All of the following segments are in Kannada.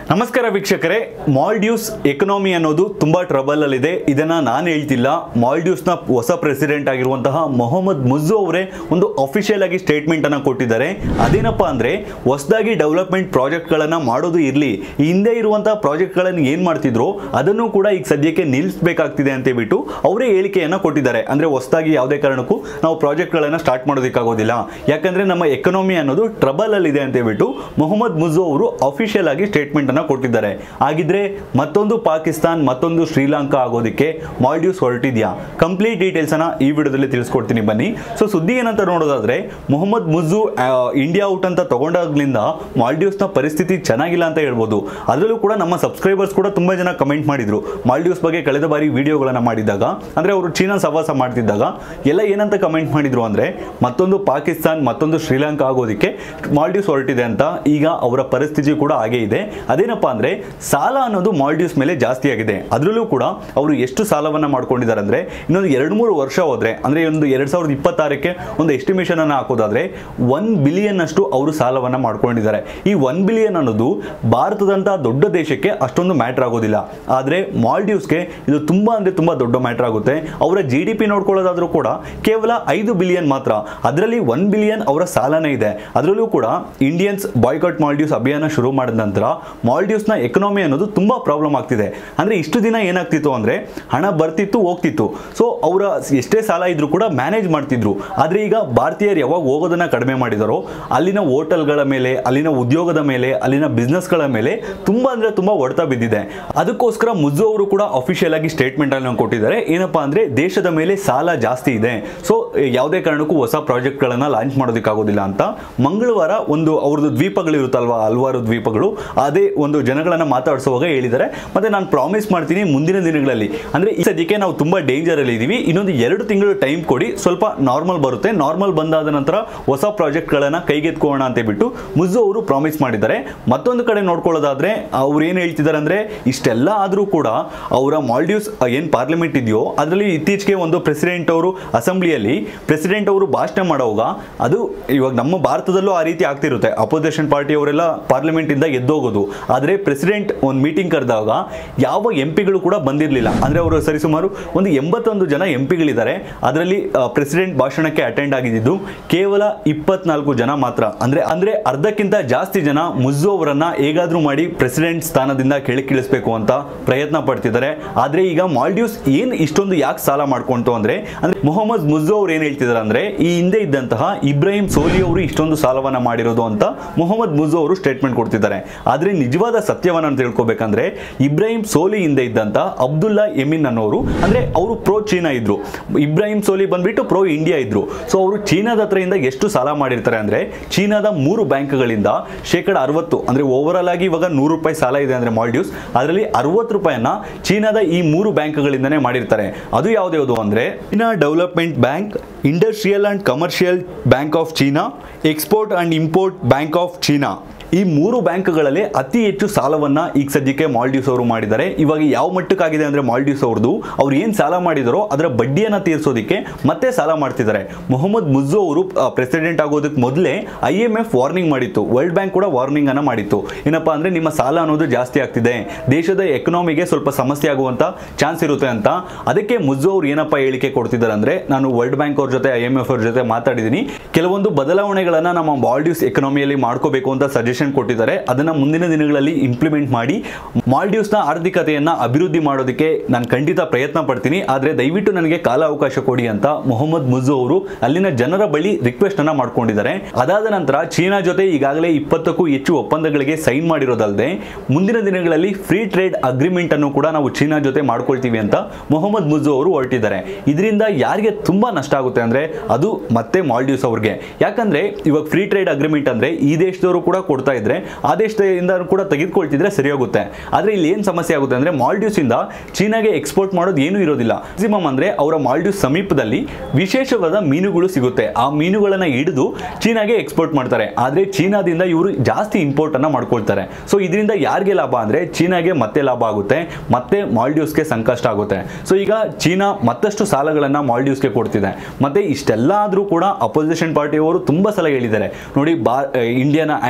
ನಮಸ್ಕಾರ ವೀಕ್ಷಕರೇ ಮಾಲ್ಡೀವ್ಸ್ ಎಕನಾಮಿ ಅನ್ನೋದು ತುಂಬಾ ಟ್ರಬಲ್ ಅಲ್ಲಿದೆ ಇದನ್ನ ನಾನು ಹೇಳ್ತಿಲ್ಲ ಮಾಲ್ಡೀವ್ಸ್ ನ ಹೊಸ ಪ್ರೆಸಿಡೆಂಟ್ ಆಗಿರುವಂತಹ ಮೊಹಮ್ಮದ್ ಮುಜ್ಜು ಅವರೇ ಒಂದು ಅಫಿಷಿಯಲ್ ಆಗಿ ಸ್ಟೇಟ್ಮೆಂಟ್ ಅನ್ನ ಕೊಟ್ಟಿದ್ದಾರೆ ಅದೇನಪ್ಪ ಅಂದ್ರೆ ಹೊಸದಾಗಿ ಡೆವಲಪ್ಮೆಂಟ್ ಪ್ರಾಜೆಕ್ಟ್ ಗಳನ್ನ ಮಾಡೋದು ಇರಲಿ ಹಿಂದೆ ಇರುವಂತಹ ಪ್ರಾಜೆಕ್ಟ್ ಗಳನ್ನ ಏನ್ ಮಾಡ್ತಿದ್ರು ಅದನ್ನು ಕೂಡ ಈಗ ಸದ್ಯಕ್ಕೆ ನಿಲ್ಲಿಸಬೇಕಾಗ್ತಿದೆ ಅಂತ ಹೇಳ್ಬಿಟ್ಟು ಅವರೇ ಹೇಳಿಕೆಯನ್ನ ಕೊಟ್ಟಿದ್ದಾರೆ ಅಂದ್ರೆ ಹೊಸದಾಗಿ ಯಾವುದೇ ಕಾರಣಕ್ಕೂ ನಾವು ಪ್ರಾಜೆಕ್ಟ್ ಗಳನ್ನ ಸ್ಟಾರ್ಟ್ ಮಾಡೋದಕ್ಕಾಗೋದಿಲ್ಲ ಯಾಕಂದ್ರೆ ನಮ್ಮ ಎಕನಾಮಿ ಅನ್ನೋದು ಟ್ರಬಲ್ ಅಲ್ಲಿ ಇದೆ ಅಂತ ಹೇಳ್ಬಿಟ್ಟು ಮೊಹಮ್ಮದ್ ಮುಜು ಅವರು ಅಫಿಷಿಯಲ್ ಆಗಿ ಸ್ಟೇಟ್ಮೆಂಟ್ ಅನ್ನ ಕೊಟ್ಟಿದ್ದಾರೆ ಹಾಗಿದ್ರೆ ಮತ್ತೊಂದು ಪಾಕಿಸ್ತಾನ್ ಮತ್ತೊಂದು ಶ್ರೀಲಂಕಾ ಆಗೋದಕ್ಕೆ ಮಾಲ್ಡೀವ್ಸ್ ಹೊರಟಿದ್ಯಾ ಕಂಪ್ಲೀಟ್ ಡೀಟೇಲ್ಸ್ ಅನ್ನ ಈ ವಿಡಿಯೋದಲ್ಲಿ ತಿಳಿಸ್ಕೊಡ್ತೀನಿ ಬನ್ನಿ ಸೊ ಸುದ್ದಿ ಏನಂತ ನೋಡೋದಾದ್ರೆ ಮೊಹಮ್ಮದ್ ಮುಜು ಇಂಡಿಯಾ ಔಟ್ ಅಂತ ತಗೊಂಡಾಗ್ಲಿಂದ ಮಾಲ್ಡೀವ್ಸ್ ನ ಪರಿಸ್ಥಿತಿ ಚೆನ್ನಾಗಿಲ್ಲ ಅಂತ ಹೇಳ್ಬೋದು ಅದರಲ್ಲೂ ಕೂಡ ನಮ್ಮ ಸಬ್ಸ್ಕ್ರೈಬರ್ಸ್ ಕೂಡ ತುಂಬಾ ಜನ ಕಮೆಂಟ್ ಮಾಡಿದ್ರು ಮಾಲ್ಡೀವ್ಸ್ ಬಗ್ಗೆ ಕಳೆದ ಬಾರಿ ವಿಡಿಯೋಗಳನ್ನ ಮಾಡಿದಾಗ ಅಂದ್ರೆ ಅವರು ಚೀನಾ ಸವಾಸ ಮಾಡ್ತಿದ್ದಾಗ ಎಲ್ಲ ಏನಂತ ಕಮೆಂಟ್ ಮಾಡಿದ್ರು ಅಂದ್ರೆ ಮತ್ತೊಂದು ಪಾಕಿಸ್ತಾನ್ ಮತ್ತೊಂದು ಶ್ರೀಲಂಕಾ ಆಗೋದಕ್ಕೆ ಮಾಲ್ಡೀವ್ಸ್ ಹೊರಟಿದೆ ಅಂತ ಈಗ ಅವರ ಪರಿಸ್ಥಿತಿ ಕೂಡ ಹಾಗೆ ಇದೆ ಅದೇನಪ್ಪ ಅಂದ್ರೆ ಸಾಲ ಅನ್ನೋದು ಮಾಲ್ಡೀವ್ಸ್ ಮೇಲೆ ಜಾಸ್ತಿ ಆಗಿದೆ ಅದರಲ್ಲೂ ಕೂಡ ಅವರು ಎಷ್ಟು ಸಾಲವನ್ನ ಮಾಡ್ಕೊಂಡಿದ್ದಾರೆ ಅಂದ್ರೆ ಇನ್ನೊಂದು ಎರಡು ಮೂರು ವರ್ಷ ಹೋದ್ರೆ ಅಂದ್ರೆ ಒಂದು ಎರಡ್ ಸಾವಿರದ ಇಪ್ಪತ್ತಾರಕ್ಕೆ ಒಂದು ಎಸ್ಟಿಮೇಷನ್ ಅನ್ನ ಹಾಕೋದಾದ್ರೆ ಒನ್ ಬಿಲಿಯನ್ ಅಷ್ಟು ಅವರು ಸಾಲವನ್ನ ಮಾಡ್ಕೊಂಡಿದ್ದಾರೆ ಈ ಒನ್ ಬಿಲಿಯನ್ ಅನ್ನೋದು ಭಾರತದಂತಹ ದೊಡ್ಡ ದೇಶಕ್ಕೆ ಅಷ್ಟೊಂದು ಮ್ಯಾಟರ್ ಆಗೋದಿಲ್ಲ ಆದ್ರೆ ಮಾಲ್ಡೀವ್ಸ್ಗೆ ಇದು ತುಂಬಾ ಅಂದ್ರೆ ತುಂಬಾ ದೊಡ್ಡ ಮ್ಯಾಟರ್ ಆಗುತ್ತೆ ಅವರ ಜಿ ಡಿ ಪಿ ನೋಡ್ಕೊಳ್ಳೋದಾದ್ರೂ ಕೂಡ ಕೇವಲ ಐದು ಬಿಲಿಯನ್ ಮಾತ್ರ ಅದರಲ್ಲಿ ಒನ್ ಬಿಲಿಯನ್ ಅವರ ಸಾಲನೇ ಇದೆ ಅದರಲ್ಲೂ ಕೂಡ ಇಂಡಿಯನ್ಸ್ ಬಾಯ್ಕಾಟ್ ಮಾಲ್ಡೀವ್ಸ್ ಅಭಿಯಾನ ಶುರು ಮಾಡಿದ ನಂತರ ಮಾಲ್ಡೀವ್ಸ್ನ ಎಕನಾಮಿ ಅನ್ನೋದು ತುಂಬಾ ಪ್ರಾಬ್ಲಮ್ ಆಗ್ತಿದೆ ಅಂದ್ರೆ ಇಷ್ಟು ದಿನ ಏನಾಗ್ತಿತ್ತು ಅಂದ್ರೆ ಹಣ ಬರ್ತಿತ್ತು ಹೋಗ್ತಿತ್ತು ಸೊ ಅವರ ಎಷ್ಟೇ ಸಾಲ ಇದ್ರೂ ಕೂಡ ಮ್ಯಾನೇಜ್ ಮಾಡ್ತಿದ್ರು ಆದ್ರೆ ಈಗ ಭಾರತೀಯರು ಯಾವಾಗ ಹೋಗೋದನ್ನ ಕಡಿಮೆ ಮಾಡಿದಾರೋ ಅಲ್ಲಿನ ಹೋಟೆಲ್ಗಳ ಮೇಲೆ ಅಲ್ಲಿನ ಉದ್ಯೋಗದ ಮೇಲೆ ಅಲ್ಲಿನ ಬಿಸ್ನೆಸ್ಗಳ ಮೇಲೆ ತುಂಬಾ ಅಂದ್ರೆ ತುಂಬಾ ಹೊಡೆತ ಬಿದ್ದಿದೆ ಅದಕ್ಕೋಸ್ಕರ ಮುಜು ಅವರು ಕೂಡ ಅಫಿಷಿಯಲ್ ಆಗಿ ಸ್ಟೇಟ್ಮೆಂಟ್ ಅನ್ನು ಕೊಟ್ಟಿದ್ದಾರೆ ಏನಪ್ಪಾ ಅಂದ್ರೆ ದೇಶದ ಮೇಲೆ ಸಾಲ ಜಾಸ್ತಿ ಇದೆ ಸೊ ಯಾವುದೇ ಕಾರಣಕ್ಕೂ ಹೊಸ ಪ್ರಾಜೆಕ್ಟ್ ಗಳನ್ನ ಲಾಂಚ್ ಮಾಡೋದಕ್ಕಾಗೋದಿಲ್ಲ ಅಂತ ಮಂಗಳವಾರ ಒಂದು ಅವ್ರದ್ದು ದ್ವೀಪಗಳು ಇರುತ್ತಲ್ವಾ ಹಲವಾರು ದ್ವೀಪಗಳು ಅದೇ ಒಂದು ಜನಗಳನ್ನ ಮಾತಾಡಿಸುವಾಗ ಹೇಳಿದ್ದಾರೆ ಮತ್ತೆ ನಾನು ಪ್ರಾಮಿಸ್ ಮಾಡ್ತೀನಿ ಮುಂದಿನ ದಿನಗಳಲ್ಲಿ ಅಂದ್ರೆ ಈ ಸದ್ಯಕ್ಕೆ ನಾವು ತುಂಬಾ ಡೇಂಜರ್ ಅಲ್ಲಿ ಇದೀವಿ ಇನ್ನೊಂದು ಎರಡು ತಿಂಗಳು ಟೈಮ್ ಕೊಡಿ ಸ್ವಲ್ಪ ನಾರ್ಮಲ್ ಬರುತ್ತೆ ನಾರ್ಮಲ್ ಬಂದಾದ ನಂತರ ಹೊಸ ಪ್ರಾಜೆಕ್ಟ್ ಗಳನ್ನ ಕೈಗೆತ್ಕೋಣ ಅಂತ ಹೇಳ್ಬಿಟ್ಟು ಮುಜು ಅವರು ಪ್ರಾಮಿಸ್ ಮಾಡಿದ್ದಾರೆ ಮತ್ತೊಂದು ಕಡೆ ನೋಡ್ಕೊಳ್ಳೋದಾದ್ರೆ ಅವ್ರು ಏನ್ ಹೇಳ್ತಿದ್ದಾರೆ ಅಂದ್ರೆ ಇಷ್ಟೆಲ್ಲ ಆದ್ರೂ ಕೂಡ ಅವರ ಮಾಲ್ಡೀವ್ಸ್ ಏನ್ ಪಾರ್ಲಿಮೆಂಟ್ ಇದೆಯೋ ಅದರಲ್ಲಿ ಇತ್ತೀಚೆಗೆ ಒಂದು ಪ್ರೆಸಿಡೆಂಟ್ ಅವರು ಅಸೆಂಬ್ಲಿಯಲ್ಲಿ ಪ್ರೆಸಿಡೆಂಟ್ ಅವರು ಭಾಷಣ ಮಾಡುವಾಗ ಅದು ಇವಾಗ ನಮ್ಮ ಭಾರತದಲ್ಲೂ ಆ ರೀತಿ ಆಗ್ತಿರುತ್ತೆ ಅಪೋಸಿಷನ್ ಪಾರ್ಟಿ ಅವರೆಲ್ಲ ಪಾರ್ಲಿಮೆಂಟ್ ಇಂದ ಎದ್ದೋಗೋದು ಆದ್ರೆ ಪ್ರೆಸಿಡೆಂಟ್ ಒಂದು ಮೀಟಿಂಗ್ ಕರೆದಾಗ ಯಾವ ಎಂ ಪಿಗಳು ಕೂಡ ಬಂದಿರಲಿಲ್ಲ ಅಂದ್ರೆ ಅವರು ಸರಿಸುಮಾರು ಒಂದು ಎಂಬತ್ತೊಂದು ಜನ ಎಂ ಪಿಗಳಿದ್ದಾರೆ ಅದರಲ್ಲಿ ಪ್ರೆಸಿಡೆಂಟ್ ಭಾಷಣಕ್ಕೆ ಅಟೆಂಡ್ ಆಗಿದ್ದು ಕೇವಲ ಇಪ್ಪತ್ನಾಲ್ಕು ಜನ ಮಾತ್ರ ಅಂದ್ರೆ ಅಂದ್ರೆ ಅರ್ಧಕ್ಕಿಂತ ಜಾಸ್ತಿ ಜನ ಮುಜ್ಜು ಅವರನ್ನ ಹೇಗಾದ್ರೂ ಮಾಡಿ ಪ್ರೆಸಿಡೆಂಟ್ ಸ್ಥಾನದಿಂದ ಕೆಳಕ್ಕಿಳಿಸ್ಬೇಕು ಅಂತ ಪ್ರಯತ್ನ ಪಡ್ತಿದ್ದಾರೆ ಆದ್ರೆ ಈಗ ಮಾಲ್ಡೀವ್ಸ್ ಏನ್ ಇಷ್ಟೊಂದು ಯಾಕೆ ಸಾಲ ಮಾಡ್ಕೊಂತು ಅಂದ್ರೆ ಅಂದ್ರೆ ಮೊಹಮ್ಮದ್ ಮುಜ್ಜು ಅವ್ರು ಏನ್ ಹೇಳ್ತಿದ್ದಾರೆ ಅಂದ್ರೆ ಈ ಹಿಂದೆ ಇದ್ದಂತಹ ಇಬ್ರಾಹಿಂ ಸೋಲಿ ಅವರು ಇಷ್ಟೊಂದು ಸಾಲವನ್ನ ಮಾಡಿರೋದು ಅಂತ ಮೊಹಮ್ಮದ್ ಮುಜ್ಜು ಅವರು ಸ್ಟೇಟ್ಮೆಂಟ್ ಕೊಡ್ತಿದ್ದಾರೆ ಆದ್ರೆ ನಿಜವಾದ ಸತ್ಯವನ್ನ ತಿಳ್ಕೊಬೇಕಂದ್ರೆ ಇಬ್ರಾಹಿಂ ಸೋಲಿ ಹಿಂದೆ ಇದ್ದಂತ ಅಬ್ದುಲ್ಲಾ ಎಮಿನ್ ಅನ್ನೋರು ಅಂದ್ರೆ ಅವರು ಪ್ರೋ ಚೀನಾ ಇದ್ರು ಇಬ್ರಾಹಿಂ ಸೋಲಿ ಬಂದ್ಬಿಟ್ಟು ಪ್ರೋ ಇಂಡಿಯಾ ಇದ್ರು ಸೊ ಅವರು ಚೀನಾದ ಹತ್ರದಿಂದ ಎಷ್ಟು ಸಾಲ ಮಾಡಿರ್ತಾರೆ ಅಂದ್ರೆ ಚೀನಾದ ಮೂರು ಬ್ಯಾಂಕ್ಗಳಿಂದ ಶೇಕಡ ಅರವತ್ತು ಅಂದ್ರೆ ಓವರ್ ಆಲ್ ಆಗಿ ಇವಾಗ ನೂರು ರೂಪಾಯಿ ಸಾಲ ಇದೆ ಅಂದ್ರೆ ಮಾಲ್ಡೀವ್ಸ್ ಅದರಲ್ಲಿ ಅರವತ್ತು ರೂಪಾಯಿಯನ್ನ ಚೀನಾದ ಈ ಮೂರು ಬ್ಯಾಂಕ್ಗಳಿಂದನೇ ಮಾಡಿರ್ತಾರೆ ಅದು ಯಾವ್ದು ಅಂದ್ರೆ China development bank industrial and commercial bank of China export and import bank of China ಈ ಮೂರು ಬ್ಯಾಂಕ್ಗಳಲ್ಲಿ ಅತಿ ಹೆಚ್ಚು ಸಾಲವನ್ನ ಈಗ ಸದ್ಯಕ್ಕೆ ಮಾಲ್ಡೀವ್ಸ್ ಅವರು ಮಾಡಿದ್ದಾರೆ ಇವಾಗ ಯಾವ ಮಟ್ಟಕ್ಕಾಗಿದೆ ಅಂದ್ರೆ ಮಾಲ್ಡೀವ್ಸ್ ಅವ್ರದ್ದು ಅವ್ರು ಏನ್ ಸಾಲ ಮಾಡಿದಾರೋ ಅದರ ಬಡ್ಡಿಯನ್ನ ತೀರಿಸೋದಕ್ಕೆ ಮತ್ತೆ ಸಾಲ ಮಾಡ್ತಿದ್ದಾರೆ ಮೊಹಮ್ಮದ್ ಮುಜ್ಜು ಅವರು ಪ್ರೆಸಿಡೆಂಟ್ ಆಗೋದಕ್ಕೆ ಮೊದಲೇ ಐ ಎಂ ಎಫ್ ವಾರ್ನಿಂಗ್ ಮಾಡಿತ್ತು ವರ್ಲ್ಡ್ ಬ್ಯಾಂಕ್ ಕೂಡ ವಾರ್ನಿಂಗ್ ಅನ್ನ ಮಾಡಿತ್ತು ಏನಪ್ಪಾ ಅಂದ್ರೆ ನಿಮ್ಮ ಸಾಲ ಅನ್ನೋದು ಜಾಸ್ತಿ ಆಗ್ತಿದೆ ದೇಶದ ಎಕನಾಮಿಗೆ ಸ್ವಲ್ಪ ಸಮಸ್ಯೆ ಆಗುವಂತ ಚಾನ್ಸ್ ಇರುತ್ತೆ ಅಂತ ಅದಕ್ಕೆ ಮುಜ್ಜು ಅವ್ರು ಏನಪ್ಪ ಹೇಳಿಕೆ ಕೊಡ್ತಿದ್ದಾರೆ ಅಂದ್ರೆ ನಾನು ವರ್ಲ್ಡ್ ಬ್ಯಾಂಕ್ ಅವ್ರ ಜೊತೆ ಐ ಎಂ ಎಫ್ ಅವ್ರ ಜೊತೆ ಮಾತಾಡಿದ್ದೀನಿ ಕೆಲವೊಂದು ಬದಲಾವಣೆಗಳನ್ನ ನಮ್ಮ ಮಾಲ್ಡೀವ್ಸ್ ಎಕನಾಮಿಯಲ್ಲಿ ಮಾಡ್ಕೋಬೇಕು ಅಂತ ಸಜೆಷನ್ ಕೊಟ್ಟಿದ್ದಾರೆ ಅದನ್ನ ಮುಂದಿನ ದಿನಗಳಲ್ಲಿ ಇಂಪ್ಲಿಮೆಂಟ್ ಮಾಡಿ ಮಾಲ್ಡೀವ್ಸ್ ನ ಆರ್ಥಿಕತೆಯನ್ನ ಅಭಿವೃದ್ಧಿ ಮಾಡೋದಕ್ಕೆ ನಾನು ಖಂಡಿತ ಪ್ರಯತ್ನ ಪಡ್ತೀನಿ ಆದ್ರೆ ದಯವಿಟ್ಟು ನನಗೆ ಕಾಲ ಅವಕಾಶ ಕೊಡಿ ಅಂತ ಮೊಹಮ್ಮದ್ ಮುಜು ಅವರು ಅಲ್ಲಿನ ಜನರ ಬಳಿ ರಿಕ್ವೆಸ್ಟ್ ಅನ್ನ ಮಾಡ್ಕೊಂಡಿದ್ದಾರೆ ಅದಾದ ನಂತರ ಚೀನಾ ಜೊತೆ ಈಗಾಗಲೇ ಇಪ್ಪತ್ತಕ್ಕೂ ಹೆಚ್ಚು ಒಪ್ಪಂದಗಳಿಗೆ ಸೈನ್ ಮಾಡಿರೋದಲ್ಲದೆ ಮುಂದಿನ ದಿನಗಳಲ್ಲಿ ಫ್ರೀ ಟ್ರೇಡ್ ಅಗ್ರಿಮೆಂಟ್ ಅನ್ನು ಕೂಡ ನಾವು ಚೀನಾ ಜೊತೆ ಮಾಡ್ಕೊಳ್ತೀವಿ ಅಂತ ಮೊಹಮ್ಮದ್ ಮುಜು ಅವರು ಹೊರಟಿದ್ದಾರೆ ಇದರಿಂದ ಯಾರಿಗೆ ತುಂಬಾ ನಷ್ಟ ಆಗುತ್ತೆ ಅಂದ್ರೆ ಅದು ಮತ್ತೆ ಮಾಲ್ಡೀವ್ಸ್ ಅವ್ರಿಗೆ ಯಾಕಂದ್ರೆ ಇವಾಗ ಫ್ರೀ ಟ್ರೇಡ್ ಅಗ್ರಿಮೆಂಟ್ ಅಂದ್ರೆ ಈ ದೇಶದವರು ಕೂಡ ಕೊಡ್ತಾ ಇದ್ರೆ ಆ ದೇಶದಿಂದ ಕೂಡ ತೆಗೆದುಕೊಳ್ತಿದ್ರೆ ಸರಿ ಹೋಗುತ್ತೆ ಆದ್ರೆ ಇಲ್ಲಿ ಏನ್ ಸಮಸ್ಯೆ ಆಗುತ್ತೆ ಅಂದ್ರೆ ಮಾಲ್ಡೀವ್ಸ್ ಇಂದ ಚೀನಾಗೆ ಎಕ್ಸ್ಪೋರ್ಟ್ ಮಾಡೋದು ಏನೂ ಇರೋದಿಲ್ಲ ಮ್ಯಾಕ್ಸಿಮಮ್ ಅಂದ್ರೆ ಅವರ ಮಾಲ್ಡೀವ್ಸ್ ಸಮೀಪದಲ್ಲಿ ವಿಶೇಷವಾದ ಮೀನುಗಳು ಸಿಗುತ್ತೆ ಆ ಮೀನುಗಳನ್ನ ಹಿಡಿದು ಚೀನಾಗೆ ಎಕ್ಸ್ಪೋರ್ಟ್ ಮಾಡ್ತಾರೆ ಆದ್ರೆ ಚೀನಾದಿಂದ ಇವರು ಜಾಸ್ತಿ ಇಂಪೋರ್ಟ್ ಅನ್ನ ಮಾಡ್ಕೊಳ್ತಾರೆ ಸೊ ಇದರಿಂದ ಯಾರಿಗೆ ಲಾಭ ಅಂದ್ರೆ ಚೀನಾಗೆ ಮತ್ತೆ ಲಾಭ ಆಗುತ್ತೆ ಮತ್ತೆ ಮಾಲ್ಡೀವ್ಸ್ಗೆ ಸಂಕಷ್ಟ ಆಗುತ್ತೆ ಸೊ ಈಗ ಚೀನಾ ಮತ್ತಷ್ಟು ಸಾಲಗಳನ್ನ ಮಾಲ್ಡೀವ್ಸ್ಗೆ ಕೊಡ್ತಿದೆ ಮತ್ತೆ ಇಷ್ಟೆಲ್ಲ ಆದ್ರೂ ಕೂಡ ಅಪೋಸಿಷನ್ ಪಾರ್ಟಿಯವರು ತುಂಬಾ ಸಲ ಹೇಳಿದ್ದಾರೆ ನೋಡಿ ಬಾ ಇಂಡಿಯಾನ ಆಂಟಿ ಇಂಡಿಯಾ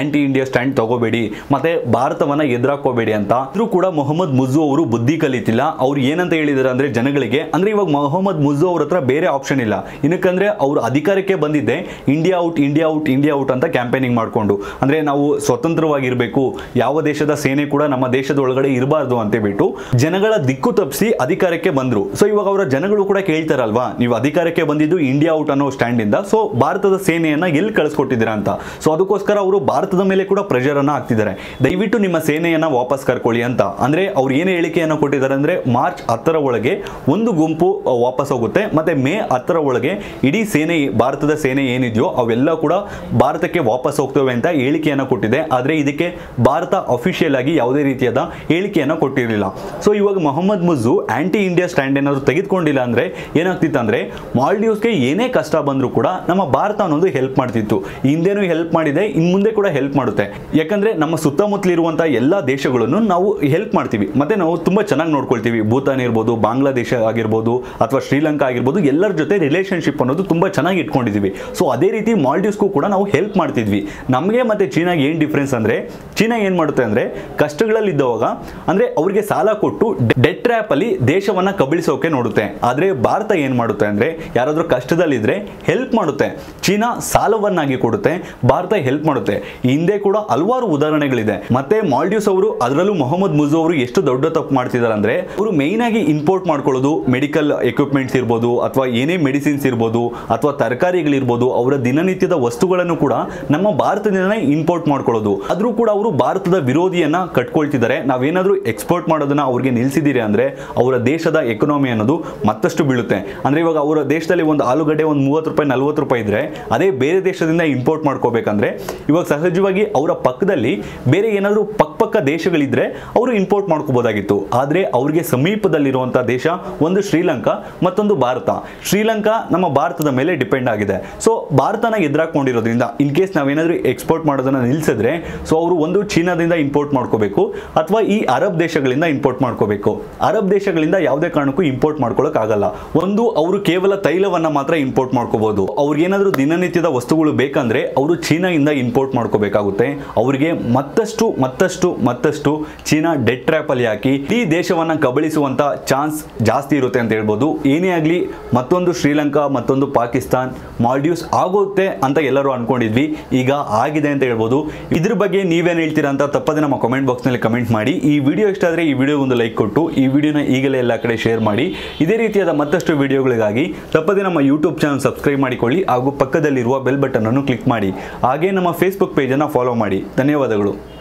ಸ್ಟ್ಯಾಂಡ್ ತಗೋಬೇಡಿ ಮತ್ತೆ ಭಾರತವನ್ನ ಎದುರಾಕೋಬೇಡಿ ಅಂತ ಆದ್ರೂ ಕೂಡ ಮೊಹಮ್ಮದ್ ಮುಜು ಅವರು ಬುದ್ಧಿ ಕಲಿತಿಲ್ಲ ಅವ್ರು ಏನಂತ ಹೇಳಿದಾರೆ ಅಂದ್ರೆ ಜನಗಳಿಗೆ ಅಂದ್ರೆ ಇವಾಗ ಮೊಹಮ್ಮದ್ ಮುಜು ಅವ್ರ ಹತ್ರ ಬೇರೆ ಆಪ್ಷನ್ ಇಲ್ಲ ಏನಕ್ಕಂದ್ರೆ ಅವರು ಅಧಿಕಾರಕ್ಕೆ ಬಂದಿದ್ದೆ India out India out India out ಅಂತ ಕ್ಯಾಂಪೇನಿಂಗ್ ಮಾಡಿಕೊಂಡು ಅಂದ್ರೆ ನಾವು ಸ್ವತಂತ್ರವಾಗಿರ್ಬೇಕು ಯಾವ ದೇಶದ ಸೇನೆ ಕೂಡ ನಮ್ಮ ದೇಶದ ಒಳಗಡೆ ಇರಬಾರ್ದು ಅಂತ ಬಿಟ್ಟು ಜನಗಳ ದಿಕ್ಕು ತಪ್ಪಿಸಿ ಅಧಿಕಾರಕ್ಕೆ ಬಂದ್ರು ಸೊ ಇವಾಗ ಅವರ ಜನಗಳು ಕೂಡ ಕೇಳ್ತಾರಲ್ವಾ ನೀವು ಅಧಿಕಾರಕ್ಕೆ ಬಂದಿದ್ದು ಇಂಡಿಯಾ ಔಟ್ ಅನ್ನೋ ಸ್ಟ್ಯಾಂಡ್ ಇಂದ ಸೊ ಭಾರತದ ಸೇನೆಯನ್ನ ಎಲ್ಲಿ ಕಳಿಸ್ಕೊಟ್ಟಿದ್ದೀರಾ ಅಂತ ಸೊ ಅದಕ್ಕೋಸ್ಕರ ಅವರು ಭಾರತದ ಮೇಲೆ ಕೂಡ ಪ್ರೆಷರ್ ಅನ್ನ ಹಾಕ್ತಿದ್ದಾರೆ ದಯವಿಟ್ಟು ನಿಮ್ಮ ಸೇನೆಯನ್ನ ವಾಪಸ್ ಕರ್ಕೊಳ್ಳಿ ಅಂತ ಅಂದ್ರೆ ಅವ್ರು ಏನು ಹೇಳಿಕೆಯನ್ನ ಕೊಟ್ಟಿದ್ದಾರೆ ಅಂದ್ರೆ ಮಾರ್ಚ್ ಹತ್ತರ ಒಳಗೆ ಒಂದು ಗುಂಪು ಅ, ವಾಪಸ್ ಹೋಗುತ್ತೆ ಮತ್ತೆ ಮೇ ಹತ್ತರ ಒಳಗೆ ಇಡೀ ಸೇನೆ ಭಾರತದ ಸೇನೆ ಏನಿದೆಯೋ ಅವೆಲ್ಲ ಕೂಡ ಭಾರತಕ್ಕೆ ವಾಪಸ್ ಹೋಗ್ತವೆ ಅಂತ ಹೇಳಿಕೆಯನ್ನ ಕೊಟ್ಟಿದೆ ಆದ್ರೆ ಇದಕ್ಕೆ ಭಾರತ ಅಫಿಷಿಯಲ್ ಆಗಿ ಯಾವುದೇ ರೀತಿಯಾದ ಹೇಳಿಕೆಯನ್ನ ಕೊಟ್ಟಿರಲಿಲ್ಲ ಸೊ ಇವಾಗ Mohammed Muizzu anti India stand ಏನಾದ್ರು ತೆಗೆದುಕೊಂಡಿಲ್ಲ ಅಂದ್ರೆ ಏನಾಗ್ತಿತ್ತು ಅಂದ್ರೆ ಮಾಲ್ಡೀವ್ಸ್ಗೆ ಏನೇ ಕಷ್ಟ ಬಂದರೂ ಕೂಡ ನಮ್ಮ ಭಾರತ ಅನ್ನೋದು ಹೆಲ್ಪ್ ಮಾಡ್ತಿತ್ತು ಹಿಂದೆನೂ ಹೆಲ್ಪ್ ಮಾಡಿದೆ ಇನ್ ಮುಂದೆ ಕೂಡ ಹೆಲ್ಪ್ ಮಾಡುತ್ತೆ ಯಾಕಂದ್ರೆ ನಮ್ಮ ಸುತ್ತಮುತ್ತಲಿರುವಂತಹ ಎಲ್ಲ ದೇಶಗಳನ್ನು ನಾವು ಹೆಲ್ಪ್ ಮಾಡ್ತೀವಿ ಮತ್ತೆ ನಾವು ತುಂಬಾ ಚೆನ್ನಾಗಿ ನೋಡ್ಕೊಳ್ತೀವಿ ಭೂತಾನ್ ಇರ್ಬೋದು ಬಾಂಗ್ಲಾದೇಶ ಆಗಿರ್ಬೋದು ಅಥವಾ ಶ್ರೀಲಂಕಾ ಆಗಿರ್ಬೋದು ಎಲ್ಲರ ಜೊತೆ ರಿಲೇಶನ್ಶಿಪ್ ಅನ್ನೋದು ತುಂಬಾ ಚೆನ್ನಾಗಿ ಇಟ್ಕೊಂಡಿದೀವಿ ಸೊ ಅದೇ ರೀತಿ ಮಾಲ್ಡೀವ್ಸ್ಗೂ ಕೂಡ ನಾವು ಹೆಲ್ಪ್ ಮಾಡ್ತಿದ್ವಿ ನಮಗೆ ಮತ್ತೆ ಚೀನಾಗೆ ಏನು ಡಿಫ್ರೆನ್ಸ್ ಅಂದ್ರೆ ಚೀನಾ ಏನ್ ಮಾಡುತ್ತೆ ಅಂದ್ರೆ ಕಷ್ಟಗಳಲ್ಲಿ ಇದ್ದವಾಗ ಅಂದ್ರೆ ಅವ್ರಿಗೆ ಸಾಲ ಕೊಟ್ಟು ಡೆಟ್ ಟ್ರ್ಯಾಪ್ ಅಲ್ಲಿ ದೇಶವನ್ನ ಕಬಳಿಸೋಕೆ ನೋಡುತ್ತೆ ಆದ್ರೆ ಭಾರತ ಏನ್ ಮಾಡುತ್ತೆ ಅಂದ್ರೆ ಯಾರಾದ್ರೂ ಕಷ್ಟದಲ್ಲಿದ್ರೆ ಹೆಲ್ಪ್ ಮಾಡುತ್ತೆ ಚೀನಾ ಸಾಲವನ್ನಾಗಿ ಕೊಡುತ್ತೆ ಭಾರತ ಹೆಲ್ಪ್ ಮಾಡುತ್ತೆ ಹಿಂದೆ ಕೂಡ ಹಲವಾರು ಉದಾಹರಣೆಗಳಿದೆ ಮತ್ತೆ ಮಾಲ್ಡೀವ್ಸ್ ಅವರು ಅದರಲ್ಲೂ ಮೊಹಮ್ಮದ್ ಮುಜು ಅವರು ಎಷ್ಟು ದೊಡ್ಡ ತಪ್ಪು ಮಾಡ್ತಿದ್ದಾರೆ ಅಂದ್ರೆ ಅವರು ಮೇಯ್ನ್ ಆಗಿ ಇಂಪೋರ್ಟ್ ಮಾಡ್ಕೊಳ್ಳೋದು ಮೆಡಿಕಲ್ ಎಕ್ವಿಪ್ಮೆಂಟ್ಸ್ ಇರ್ಬೋದು ಅಥವಾ ಏನೇ ಮೆಡಿಸಿನ್ಸ್ ಇರ್ಬೋದು ಅಥವಾ ತರಕಾರಿಗಳಿರ್ಬೋದು ಅವರ ದಿನನಿತ್ಯದ ವಸ್ತುಗಳನ್ನು ಕೂಡ ನಮ್ಮ ಭಾರತದಿಂದನೇ ಇಂಪೋರ್ಟ್ ಮಾಡ್ಕೊಳ್ಳೋದು ಆದ್ರೂ ಕೂಡ ಅವರು ಭಾರತದ ವಿರೋಧಿಯನ್ನ ಕಟ್ಕೊಳ್ತಿದ್ದಾರೆ ನಾವೇನಾದ್ರೂ ಎಕ್ಸ್ಪೋರ್ಟ್ ಮಾಡೋದನ್ನ ಅವ್ರಿಗೆ ನಿಲ್ಸಿದ್ದೀರಿ ಅಂದ್ರೆ ಅವರ ದೇಶದ ಎಕನಾಮಿ ಅನ್ನೋದು ಮತ್ತಷ್ಟು ಬೀಳುತ್ತೆ ಅಂದ್ರೆ ಇವಾಗ ಅವರ ದೇಶದಲ್ಲಿ ಒಂದು ಆಲೂಗಡ್ಡೆ ಒಂದು ಮೂವತ್ತು ರೂಪಾಯಿ ನಲ್ವತ್ತು ರೂಪಾಯಿ ಇದ್ರೆ ಅದೇ ಬೇರೆ ದೇಶದಿಂದ ಇಂಪೋರ್ಟ್ ಮಾಡ್ಕೋಬೇಕಂದ್ರೆ ಇವಾಗ ಸಹಜವಾಗಿ ಅವರ ಪಕ್ಕದಲ್ಲಿ ಬೇರೆ ಏನಾದರೂ ಪಕ್ಕ ಪಕ್ಕ ದೇಶಗಳಿದ್ರೆ ಅವರು ಇಂಪೋರ್ಟ್ ಮಾಡ್ಕೋಬೋದಾಗಿತ್ತು ಆದ್ರೆ ಅವ್ರಿಗೆ ಸಮೀಪದಲ್ಲಿರುವಂತಹ ದೇಶ ಒಂದು ಶ್ರೀಲಂಕಾ ಮತ್ತೊಂದು ಭಾರತ ಶ್ರೀಲಂಕಾ ನಮ್ಮ ಭಾರತದ ಮೇಲೆ ಡಿಪೆಂಡ್ ಆಗಿದೆ ಸೊ ಭಾರತನ ಎದುರಾಕೊಂಡಿರೋದ್ರಿಂದ ಇನ್ ಕೇಸ್ ನಾವೇನಾದ್ರೂ ಎಕ್ಸ್ಪೋರ್ಟ್ ಮಾಡೋದನ್ನ ನಿಲ್ಸಿದ್ರೆ ಸೊ ಅವರು ಒಂದು ಚೀನಾದಿಂದ ಇಂಪೋರ್ಟ್ ಮಾಡ್ಕೋಬೇಕು ಅಥವಾ ಈ ಅರಬ್ ದೇಶಗಳಿಂದ ಇಂಪೋರ್ಟ್ ಮಾಡ್ಕೋಬೇಕು ಅರಬ್ ದೇಶಗಳಿಂದ ಯಾವುದೇ ಕಾರಣಕ್ಕೂ ಇಂಪೋರ್ಟ್ ಮಾಡ್ಕೊಳಕ್ ಆಗಲ್ಲ ಒಂದು ಅವರು ಕೇವಲ ತೈಲವನ್ನ ಮಾತ್ರ ಇಂಪೋರ್ಟ್ ಮಾಡ್ಕೋಬಹುದು ಅವ್ರಿಗೆ ಏನಾದ್ರೂ ದಿನನಿತ್ಯದ ವಸ್ತುಗಳು ಬೇಕಂದ್ರೆ ಅವರು ಚೀನಾದಿಂದ ಇಂಪೋರ್ಟ್ ಮಾಡ್ಕೋಬೇಕಾಗುತ್ತೆ ಅವರಿಗೆ ಮತ್ತಷ್ಟು ಮತ್ತಷ್ಟು ಮತ್ತಷ್ಟು ಚೀನಾ ಡೆಟ್ ಟ್ರ್ಯಾಪ್ ಅಲ್ಲಿ ಹಾಕಿ ಈ ದೇಶವನ್ನ ಕಬಳಿಸುವಂತ ಚಾನ್ಸ್ ಜಾಸ್ತಿ ಇರುತ್ತೆ ಅಂತ ಹೇಳ್ಬೋದು ಏನೇ ಆಗಲಿ ಮತ್ತೊಂದು ಶ್ರೀಲಂಕಾ ಮತ್ತೊಂದು ಪಾಕಿಸ್ತಾನ್ ಮಾಲ್ಡೀವ್ಸ್ ಆಗುತ್ತೆ ಅಂತ ಎಲ್ಲರೂ ಅನ್ಕೊಂಡಿದ್ವಿ ಈಗ ಆಗಿದೆ ಅಂತ ಹೇಳ್ಬೋದು ಇದ್ರ ಬಗ್ಗೆ ನೀವೇನು ಹೇಳ್ತೀರಾ ಅಂತ ತಪ್ಪದೆ ನಮ್ಮ ಕಾಮೆಂಟ್ ಬಾಕ್ಸ್ನಲ್ಲಿ ಕಮೆಂಟ್ ಮಾಡಿ ಈ ವಿಡಿಯೋ ಇಷ್ಟ ಆದರೆ ಈ ವಿಡಿಯೋ ಒಂದು ಲೈಕ್ ಕೊಟ್ಟು ಈ ವಿಡಿಯೋನ ಈಗಲೇ ಎಲ್ಲ ಕಡೆ ಶೇರ್ ಮಾಡಿ ಇದೇ ರೀತಿಯಾದ ಮತ್ತಷ್ಟು ವಿಡಿಯೋಗಳಿಗಾಗಿ ತಪ್ಪದೆ ನಮ್ಮ ಯೂಟ್ಯೂಬ್ ಚಾನಲ್ ಸಬ್ಸ್ಕ್ರೈಬ್ ಮಾಡಿಕೊಳ್ಳಿ ಹಾಗೂ ಪಕ್ಕದಲ್ಲಿರುವ ಬೆಲ್ ಬಟನ್ ಅನ್ನು ಕ್ಲಿಕ್ ಮಾಡಿ ಹಾಗೆ ನಮ್ಮ ಫೇಸ್ಬುಕ್ ಪೇಜನ್ನು ಫಾಲೋ ಮಾಡಿ ಧನ್ಯವಾದಗಳು